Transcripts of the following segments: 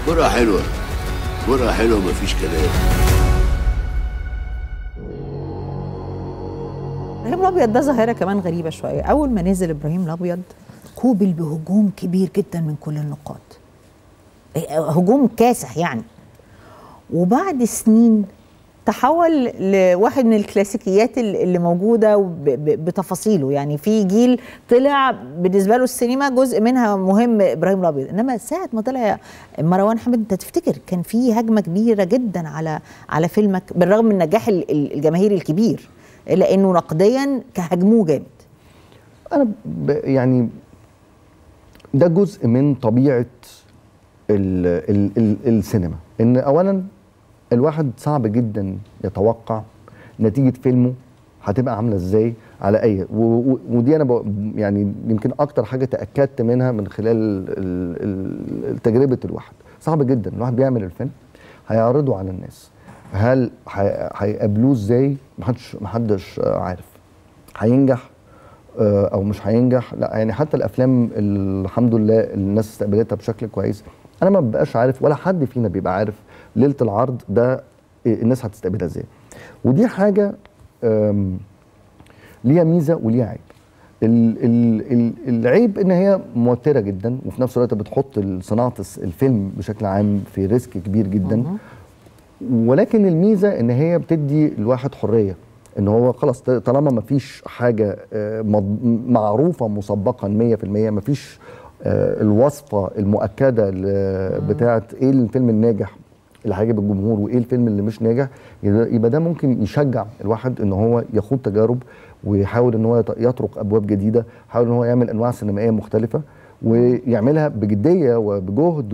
فرقة حلوة فرقة حلوة مفيش كلام ابراهيم الابيض ده ظاهره كمان غريبه شويه اول ما نزل ابراهيم الابيض قوبل بهجوم كبير جدا من كل النقاد إيه، هجوم كاسح يعني وبعد سنين تحول لواحد من الكلاسيكيات ال- اللي موجوده وب- ب- بتفاصيله يعني في جيل طلع بالنسبه له السينما جزء منها مهم ابراهيم الابيض انما ساعه ما طلع مروان حامد انت تفتكر كان في هجمه كبيره جدا على على فيلمك بالرغم من النجاح ال- ال- الجماهيري الكبير الا انه نقديا كهجموه جامد انا ب يعني ده جزء من طبيعه ال ال ال السينما ان اولا الواحد صعب جدا يتوقع نتيجه فيلمه هتبقى عامله ازاي على اي و- و- ودي انا ب- يعني يمكن اكتر حاجه تاكدت منها من خلال ال- ال- تجربه الواحد صعب جدا الواحد بيعمل الفيلم هيعرضه على الناس هل هي- هيقابلوه ازاي محدش محدش عارف هينجح آه، او مش هينجح لا يعني حتى الافلام الحمد لله الناس استقبلتها بشكل كويس انا ما ببقاش عارف ولا حد فينا بيبقى عارف ليله العرض ده إيه الناس هتستقبلها ازاي ودي حاجه آم، ليها ميزه وليها عيب ال ال ال العيب ان هي موتره جدا وفي نفس الوقت بتحط صناعه الس- الفيلم بشكل عام في ريسك كبير جدا ولكن الميزه ان هي بتدي الواحد حريه ان هو خلاص ط- طالما ما فيش حاجه آه، مض- معروفه مسبقا 100% ما فيش الوصفه المؤكده ل- بتاعه ايه الفيلم الناجح اللي هيعجب الجمهور وايه الفيلم اللي مش ناجح يبقى يبقى ده ممكن يشجع الواحد ان هو يخوض تجارب ويحاول ان هو يط- يطرق ابواب جديده يحاول ان هو يعمل انواع سينمائيه مختلفه ويعملها بجديه وبجهد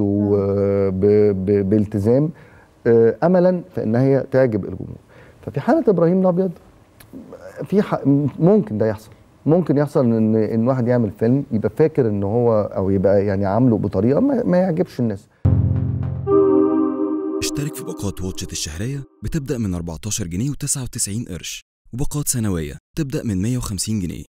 وبالتزام املا في ان هي تعجب الجمهور ففي حاله ابراهيم الابيض في ح... ممكن ده يحصل ممكن يحصل ان ان واحد يعمل فيلم يبقى فاكر ان هو او يبقى يعني عامله بطريقه ما, ما يعجبش الناس اشترك في باقات واتشت الشهرية بتبدأ من 14 جنيه و99 قرش وباقات سنوية تبدأ من 150 جنيه